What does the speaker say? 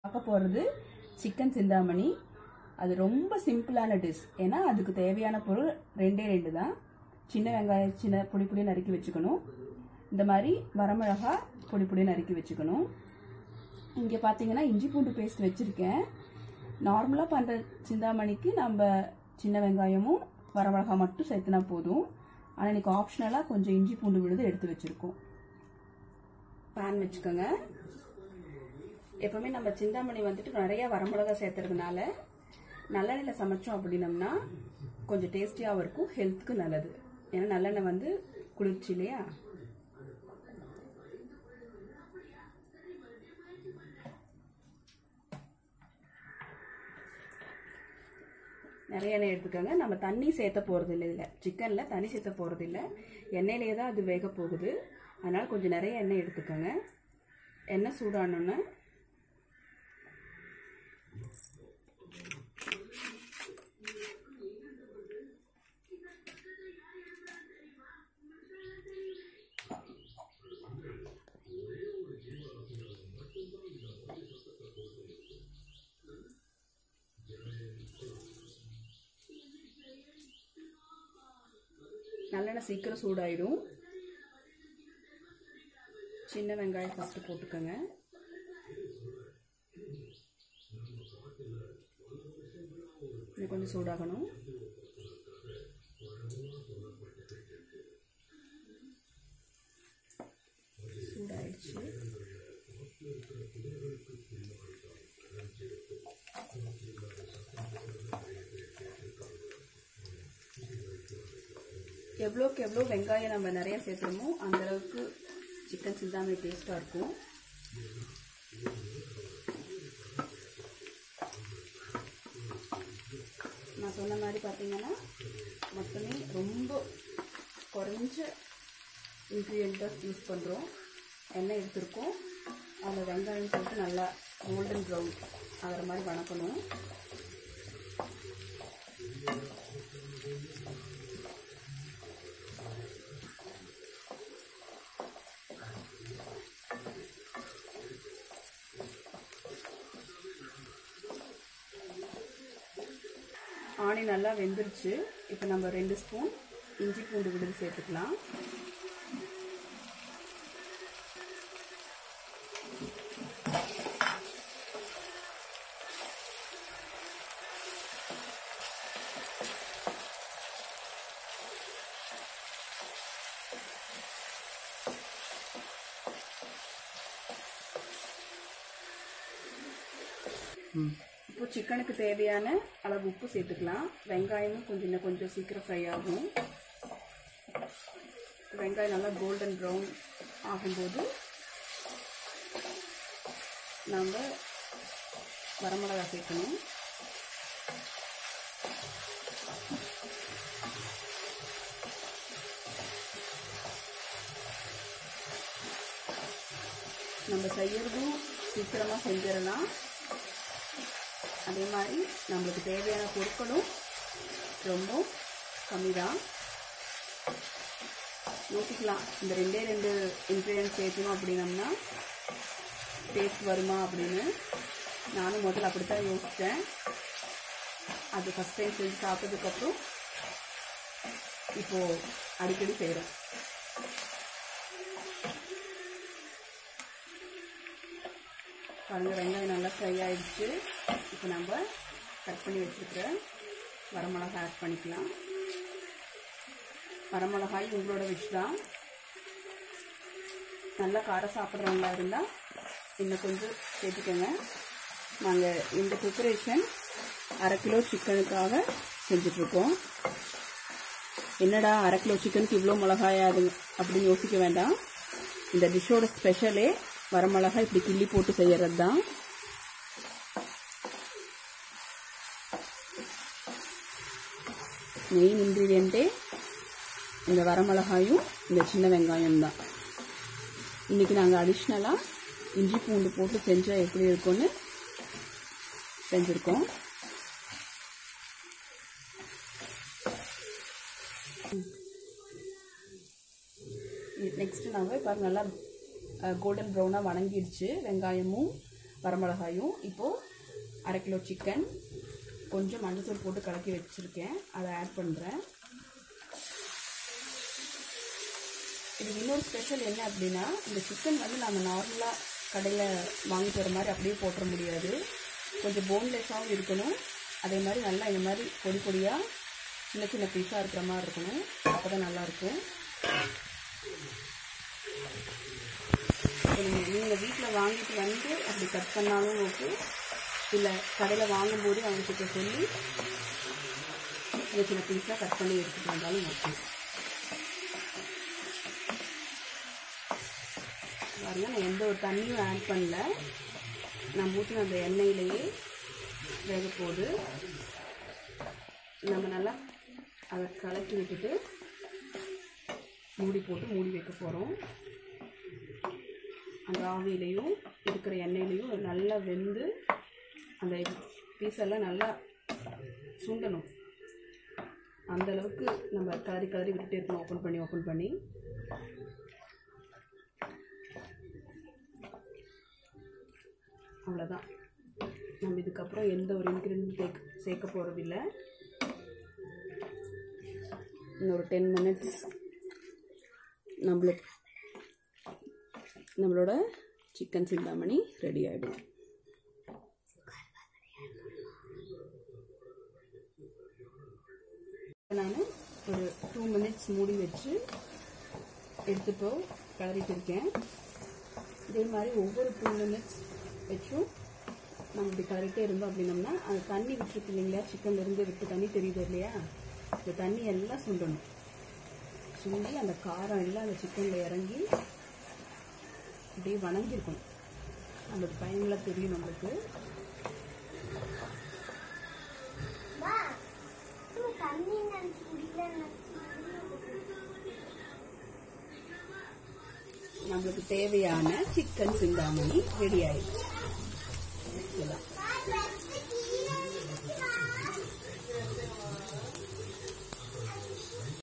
பார்க்க போகிறது சிக்கன் சிந்தாமணி அது ரொம்ப சிம்பிளான டிஷ் ஏன்னா அதுக்கு தேவையான பொருள் ரெண்டே ரெண்டு தான் சின்ன வெங்காயம் சின்ன பொடி பொடி நறுக்கி வச்சுக்கணும் இந்த மாதிரி வரமிளகா பொடி பொடி நறுக்கி வச்சுக்கணும் இங்கே பார்த்தீங்கன்னா இஞ்சி பூண்டு பேஸ்ட் வச்சுருக்கேன் நார்மலாக பண்ணுற சிந்தாமணிக்கு நம்ம சின்ன வெங்காயமும் வரமிளகா மட்டும் சேர்த்துனா போதும் ஆனால் இன்னைக்கு ஆப்ஷனலாக கொஞ்சம் இஞ்சி பூண்டு விழுது எடுத்து வச்சுருக்கோம் பேன் வச்சுக்கோங்க எப்பவுமே நம்ம சிந்தாமணி வந்துட்டு நிறைய வரமிளகா சேர்த்துறதுனால நல்லெண்ணெயில் சமைச்சோம் அப்படின்னம்னா கொஞ்சம் டேஸ்டியாகவும் இருக்கும் ஹெல்த்துக்கு நல்லது ஏன்னா நல்லெண்ணெய் வந்து குளிர்ச்சி இல்லையா நிறைய எண்ணெய் எடுத்துக்கோங்க நம்ம தண்ணி சேர்த்த போகிறது இல்லை இதில் சிக்கனில் தண்ணி சேர்த்த போகிறது இல்லை எண்ணெயிலே தான் அது வேக போகுது அதனால் கொஞ்சம் நிறைய எண்ணெய் எடுத்துக்கோங்க எண்ணெய் சூடானோன்னு நல்லெண்ணெய் சீக்கிரம் சூடாயிடும் சின்ன வெங்காயம் ஃபஸ்ட்டு போட்டுக்கோங்க இது கொஞ்சம் சூடாகணும் சூடாயிடுச்சு எவ்வளோக்கு எவ்வளோ வெங்காயம் நம்ம நிறைய சேர்த்துறோமோ அந்த அளவுக்கு சிக்கன் சிந்தாமணி டேஸ்ட்டாக இருக்கும் நான் சொன்ன மாதிரி பார்த்தீங்கன்னா மொத்தமே ரொம்ப குறைஞ்ச இன்க்ரீடியண்ட்டாக யூஸ் பண்ணுறோம் எண்ணெய் எடுத்திருக்கோம் அதில் வெங்காயம் போட்டு நல்லா கோல்டன் ப்ரௌன் ஆகிற மாதிரி வணக்கணும் ஆணி நல்லா வெந்துருச்சு இப்போ நம்ம ரெண்டு ஸ்பூன் இஞ்சி பூண்டு விடுது சேர்த்துக்கலாம் இப்போ சிக்கனுக்கு தேவையான அளவு உப்பு சேர்த்துக்கலாம் வெங்காயமும் கொஞ்சம் இன்னும் கொஞ்சம் சீக்கிரம் ஃப்ரை ஆகும் வெங்காயம் நல்லா கோல்டன் ப்ரௌன் ஆகும்போது நம்ம வரமிளகா சேர்க்கணும் நம்ம செய்யறதும் சீக்கிரமாக செஞ்சிடலாம் அதே மாதிரி நம்மளுக்கு தேவையான பொருட்களும் ரொம்ப கம்மி தான் யோசிக்கலாம் இந்த ரெண்டே ரெண்டு இன்க்ரீடியன்ட் சேர்க்கணும் அப்படின்னம்னா டேஸ்ட் வருமா அப்படின்னு நானும் முதல்ல அப்படித்தான் யோசித்தேன் அது ஃபஸ்ட் டைம் செஞ்சு சாப்பிட்டதுக்கப்புறம் இப்போது அடிக்கடி செய்கிறேன் பாருங்க வெங்காயம் நல்லா ஃப்ரை ஆயிடுச்சு இப்போ நம்ம கட் பண்ணி வச்சுருக்கிற வரமிளகாய் ஆட் பண்ணிக்கலாம் வரமிளகாய் உங்களோட விஷ் தான் நல்லா காரம் சாப்பிட்றவங்களா இருந்தால் இன்னும் கொஞ்சம் சேர்த்துக்கோங்க நாங்கள் இந்த ப்ரிப்பரேஷன் அரை கிலோ சிக்கனுக்காக செஞ்சிட்ருக்கோம் என்னடா அரை கிலோ சிக்கனுக்கு இவ்வளோ மிளகாயா அது அப்படின்னு யோசிக்க வேண்டாம் இந்த டிஷ்ஷோட ஸ்பெஷலே வரமிளகா இப்படி கிள்ளி போட்டு செய்யறது தான் மெயின் இன்க்ரீடியண்ட்டே இந்த வரமிளகாயும் இந்த சின்ன வெங்காயம் தான் இன்னைக்கு நாங்கள் அடிஷ்னலாக இஞ்சி பூண்டு போட்டு செஞ்சால் எப்படி இருக்கும்னு செஞ்சுருக்கோம் நெக்ஸ்ட் நாங்கள் பாருங்க நல்லா கோல்டன் ப்ரௌனாக வணங்கிடுச்சு வெங்காயமும் வரமிளகாயும் இப்போ அரை கிலோ சிக்கன் கொஞ்சம் மஞ்சள் போட்டு கலக்கி வச்சுருக்கேன் அதை ஆட் பண்ணுறேன் இது இன்னொரு ஸ்பெஷல் என்ன அப்படின்னா இந்த சிக்கன் வந்து நம்ம நார்மலாக கடையில் வாங்கிட்டு வர மாதிரி அப்படியே போட்டுற முடியாது கொஞ்சம் போன்லெஸ்ஸாகவும் இருக்கணும் அதே மாதிரி நல்லா இந்த மாதிரி பொடி பொடியாக சின்ன சின்ன பீஸாக இருக்கிற மாதிரி இருக்கணும் அப்போ தான் நல்லாயிருக்கும் நீங்கள் நீங்கள் வீட்டில் வாங்கிட்டு வந்து அப்படி கட் பண்ணாலும் ஓகே இல்லை கடையில் வாங்கும்போது அவங்கக்கிட்ட சொல்லி சின்ன சின்ன பீஸாக கட் பண்ணி எடுத்துகிட்டு வந்தாலும் ஓகே பாருங்க நான் எந்த ஒரு தண்ணியும் ஆட் பண்ணல நான் ஊற்றின அந்த எண்ணெயிலேயே வேக போகுது நம்ம நல்லா அதை கலக்கி விட்டுட்டு மூடி போட்டு மூடி வைக்க போகிறோம் அந்த ஆவியிலையும் இருக்கிற எண்ணெயிலையும் நல்லா வெந்து அந்த பீஸெல்லாம் நல்லா சுண்டணும் அந்த அளவுக்கு நம்ம கலரி கலரி விட்டுட்டே இருக்கணும் ஓப்பன் பண்ணி ஓப்பன் பண்ணி அவ்வளோதான் நம்ம இதுக்கப்புறம் எந்த ஒரு இன்க்ரீடியன்ட் சேர்க்க சேர்க்க போகிறதில்ல இன்னொரு டென் மினிட்ஸ் நம்மளுக்கு நம்மளோட சிக்கன் சிந்தாமணி ரெடி ஆகிடும் நான் ஒரு டூ மினிட்ஸ் மூடி வச்சு எடுத்துட்டோ கிளறிட்டு இருக்கேன் இதே மாதிரி ஒவ்வொரு டூ மினிட்ஸ் வச்சும் நம்ம இப்படி கலரிட்டே இருந்தோம் அப்படின்னம்னா அந்த தண்ணி விட்டுருக்கு இல்லைங்களா சிக்கன்லேருந்து விட்டு தண்ணி தெரியுது இல்லையா இந்த தண்ணி எல்லாம் சுண்டணும் சுண்டி அந்த காரம் எல்லாம் அந்த சிக்கனில் இறங்கி அப்படியே வணங்கியிருக்கணும் நம்மளுக்கு பயனில் தெரியும் நம்மளுக்கு நம்மளுக்கு தேவையான சிக்கன் சிந்தாமணி ரெடி ஆயிடுச்சு இதெல்லாம்